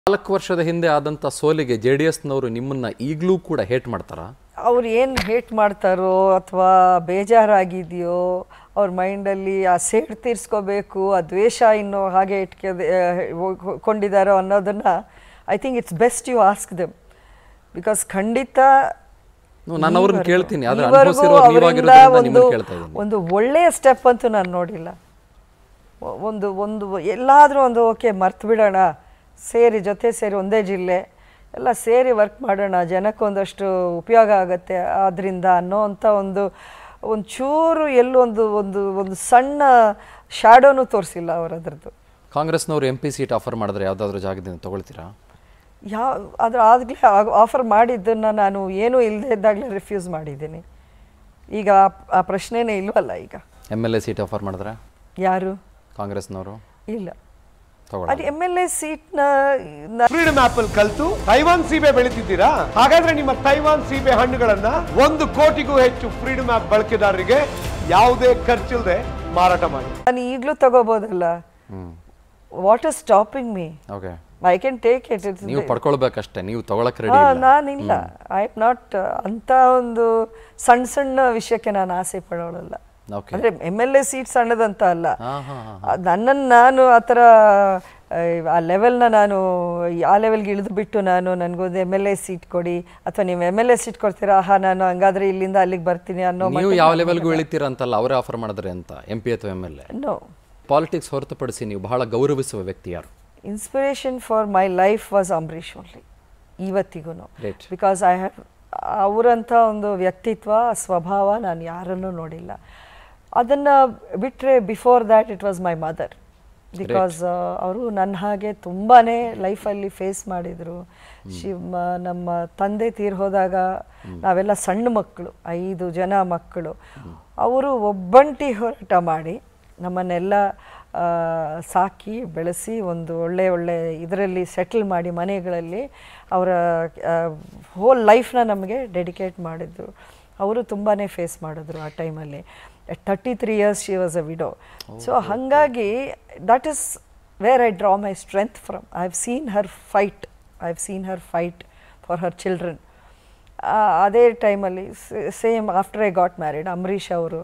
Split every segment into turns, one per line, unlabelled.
ನಾಲ್ಕು ವರ್ಷದ ಹಿಂದೆ ಆದಂಥ ಸೋಲಿಗೆ ಜೆ ಡಿ ಎಸ್ನವರು ನಿಮ್ಮನ್ನ ಈಗಲೂ ಕೂಡ ಹೇಟ್ ಮಾಡ್ತಾರಾ
ಅವ್ರು ಏನು ಹೇಟ್ ಮಾಡ್ತಾರೋ ಅಥವಾ ಬೇಜಾರಾಗಿದೆಯೋ ಅವ್ರ ಮೈಂಡಲ್ಲಿ ಆ ಸೇಡ್ ತೀರಿಸ್ಕೋಬೇಕು ಆ ದ್ವೇಷ ಇನ್ನು ಹಾಗೆ ಇಟ್ಕೆ ಕೊಂಡಿದ್ದಾರೋ ಅನ್ನೋದನ್ನು I think it's best you ask them because ಖಂಡಿತ
ನಾನು ಅವ್ರನ್ನ ಕೇಳ್ತೀನಿ ಆದ್ರೆ
ಈವರೆಗೂ
ಅನುಭವಿಸಿರೋರು
ಅವರಿಂದ
ನೀವಾಗಿರೋದ್ರಿಂದ
ಒಂದು
ನಿಮ್ಮನ್ನ ಕೇಳ್ತಾ ಇದ್ದೀನಿ
ಒಂದು ಒಳ್ಳೆಯ ಸ್ಟೆಪ್ ಅಂತೂ ನಾನು ನೋಡಿಲ್ಲ ಒ- ಒಂದು ಒಂದು ಎಲ್ಲಾದರೂ ಒಂದು ಓಕೆ ಮರ್ತು ಬಿಡೋಣ ಸೇರಿ ಜೊತೆ ಸೇರಿ ಒಂದೇ ಜಿಲ್ಲೆ ಎಲ್ಲ ಸೇರಿ ವರ್ಕ್ ಮಾಡೋಣ ಜನಕ್ಕೊಂದಷ್ಟು ಉಪಯೋಗ ಆಗುತ್ತೆ ಅದರಿಂದ ಅನ್ನೋ ಅಂಥ ಒಂದು ಒಂದು ಚೂರು ಎಲ್ಲೊಂದು ಒಂದು ಒಂದು ಸಣ್ಣ ಶ್ಯಾಡೋನು ತೋರಿಸಿಲ್ಲ ಅವ್ರು ಅದ್ರದ್ದು
ಕಾಂಗ್ರೆಸ್ನವರು ಎಂ ಪಿ ಸೀಟ್ ಆಫರ್ ಮಾಡಿದ್ರೆ ಯಾವುದಾದ್ರೂ ಜಾಗದಿಂದ ತಗೊಳ್ತೀರಾ
ಯಾವ ಅದ್ರ ಆಗಲೇ ಆಫರ್ ಮಾಡಿದ್ದನ್ನು ನಾನು ಏನೂ ಇಲ್ಲದೆ ಇದ್ದಾಗಲೇ ರಿಫ್ಯೂಸ್ ಮಾಡಿದ್ದೀನಿ ಈಗ ಆ- ಆ ಪ್ರಶ್ನೆನೇ ಇಲ್ವಲ್ಲ ಈಗ
M L A seat offer ಮಾಡಿದ್ರೆ
ಯಾರು
ಕಾಂಗ್ರೆಸ್ನವರು
ಇಲ್ಲ
ತಗೊಳ್ಳಿ
ಅದು ಎಮ್ ಎಲ್ ಎ ಸೀಟ್ನ
ಫ್ರೀಡಮ್ ಆಪ್ ಅಲ್ಲಿ ಕಲ್ತು ತೈವಾನ್ ಸೀಬೆ ಬೆಳಿತಿದ್ದೀರಾ ಹಾಗಾದ್ರೆ ನಿಮ್ಮ ತೈವಾನ್ ಸೀಬೆ ಹಣ್ಣುಗಳನ್ನ ಒಂದು ಕೋಟಿಗೂ ಹೆಚ್ಚು ಫ್ರೀಡಮ್ ಆಪ್ ಬಳಕೆದಾರರಿಗೆ ಯಾವುದೇ ಖರ್ಚಿಲ್ಲದೆ ಮಾರಾಟ ಮಾಡಿ
ನಾನು ಈಗಲೂ ತಗೋಬೋದಲ್ಲ
hmm
what is stopping me
okay
I can take it it's
ನೀವು ಪಡ್ಕೊಳ್ಬೇಕಷ್ಟೇ ನೀವು ತಗೊಳಕ್ ರೆಡಿ
ನಾನಿಲ್ಲ ಐ ಆಮ್ ನಾಟ್ ಅಂತ ಒಂದು ಸಣ್ಣ ಸಣ್ಣ ವಿಷಯಕ್ಕೆ ನಾನು ಆಸೆ ಪಡೋಳಲ್ಲ
ಓಕೆ
ಅಂದ್ರೆ ಎಮ್ ಎಲ್ ಎ ಸೀಟ್ ಸಣ್ಣದಂತ ಅಲ್ಲ
ಹಾ ಹಾ ಹಾ
ಅದ್ ನನ್ನನ್ನು ನಾನು ಆ ಥರ ಆ ಲೆವೆಲ್ನ ನಾನು ಆ ಲೆವೆಲ್ಗೆ ಇಳಿದು ಬಿಟ್ಟು ನಾನು ನನಗೊಂದು ಎಮ್ ಎಲ್ ಎ ಸೀಟ್ ಕೊಡಿ ಅಥವಾ ನೀವು ಎಮ್ ಎಲ್ ಎ ಸೀಟ್ ಕೊಡ್ತೀರಾ ಆಹಾ ನಾನು ಹಂಗಾದ್ರೆ ಇಲ್ಲಿಂದ ಅಲ್ಲಿಗೆ ಬರ್ತೀನಿ ಅನ್ನೋ
ನೀವು ಯಾವ ಲೆವೆಲ್ಗೂ ಇಳಿತೀರ ಅಂತಲ್ಲ ಅವರೇ ಆಫರ್ ಮಾಡಿದ್ರೆ ಅಂತ ಎಂ ಪಿ ಅಥವಾ M L A
no
politics ಹೊರತುಪಡಿಸಿ ನೀವು ಬಹಳ ಗೌರವಿಸುವ ವ್ಯಕ್ತಿ ಯಾರು
inspiration for my life was Ambareesh only ಇವತ್ತಿಗೂ
Great.
ಬಿಕಾಸ್ ಐ ಹ್ಯಾವ್ ಅವರಂಥ ಒಂದು ವ್ಯಕ್ತಿತ್ವ ಸ್ವಭಾವ ನಾನು ಯಾರನ್ನೂ ನೋಡಿಲ್ಲ ಅದನ್ನು ಬಿಟ್ಟರೆ before that it was my mother because ಅವರು ನನ್ನ ಹಾಗೆ ತುಂಬಾ ಲೈಫಲ್ಲಿ ಫೇಸ್ ಮಾಡಿದರು ಶಿವ ನಮ್ಮ ತಂದೆ ತೀರ್ ಹೋದಾಗ ನಾವೆಲ್ಲ ಸಣ್ಣ ಮಕ್ಕಳು ಐದು ಜನ ಮಕ್ಕಳು ಅವರು ಒಬ್ಬಂಟಿ ಹೋರಾಟ ಮಾಡಿ ನಮ್ಮನ್ನೆಲ್ಲ ಆ, ಸಾಕಿ ಬೆಳೆಸಿ ಒಂದು ಒಳ್ಳೆ ಒಳ್ಳೆ ಇದರಲ್ಲಿ ಸೆಟಲ್ ಮಾಡಿ ಮನೆಗಳಲ್ಲಿ ಅವರ ಹೋಲ್ ಲೈಫ್ನ ನಮಗೆ ಡೆಡಿಕೇಟ್ ಮಾಡಿದ್ರು ಅವರು ತುಂಬಾ ಫೇಸ್ ಮಾಡಿದ್ರು ಆ ಟೈಮಲ್ಲಿ thirty three years she was a widow so ಹಾಗಾಗಿ that is where I draw my strength from I have seen her fight I have seen her fight for her children ಅದೇ ಟೈಮಲ್ಲಿ same after I got married Ambareesh ಅವರು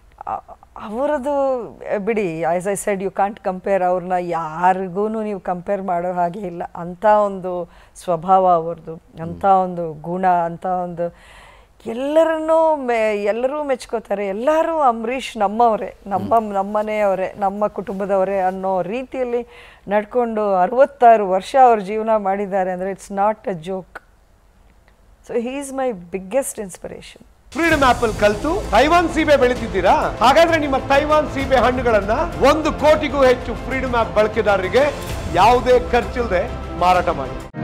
ಅವರದು ಬಿಡಿ as I said you can't compare ಅವ್ರನ್ನ ಯಾರಿಗೂ ನೀವು compare ಮಾಡೋ ಹಾಗೆ ಇಲ್ಲ ಅಂಥ ಒಂದು ಸ್ವಭಾವ ಅವ್ರದ್ದು ಅಂಥ ಒಂದು ಗುಣ ಅಂಥ ಒಂದು ಎಲ್ಲರನ್ನೂ ಮೆ ಎಲ್ಲರೂ ಮೆಚ್ಕೋತಾರೆ ಎಲ್ಲರೂ ಅಂಬರೀಷ್ ನಮ್ಮವರೇ ನಮ್ಮ ನಮ್ಮನೆಯವರೇ ನಮ್ಮ ಕುಟುಂಬದವರೇ ಅನ್ನೋ ರೀತಿಯಲ್ಲಿ ನಡ್ಕೊಂಡು ಅರವತ್ತಾರು ವರ್ಷ ಅವ್ರ ಜೀವನ ಮಾಡಿದ್ದಾರೆ ಅಂದರೆ it's not a joke so he is my biggest inspiration
freedom app ಅಲ್ಲಿ ಕಲ್ತು ತೈವಾನ್ ಸೀಬೆ ಬೆಳಿತಿದ್ದೀರಾ ಹಾಗಾದ್ರೆ ನಿಮ್ಮ ತೈವಾನ್ ಸೀಬೆ ಹಣ್ಣುಗಳನ್ನ ಒಂದು ಕೋಟಿಗೂ ಹೆಚ್ಚು ಫ್ರೀಡಮ್ ಆಪ್ ಬಳಕೆದಾರರಿಗೆ ಯಾವುದೇ ಖರ್ಚಿಲ್ಲದೆ ಮಾರಾಟ ಮಾಡಿ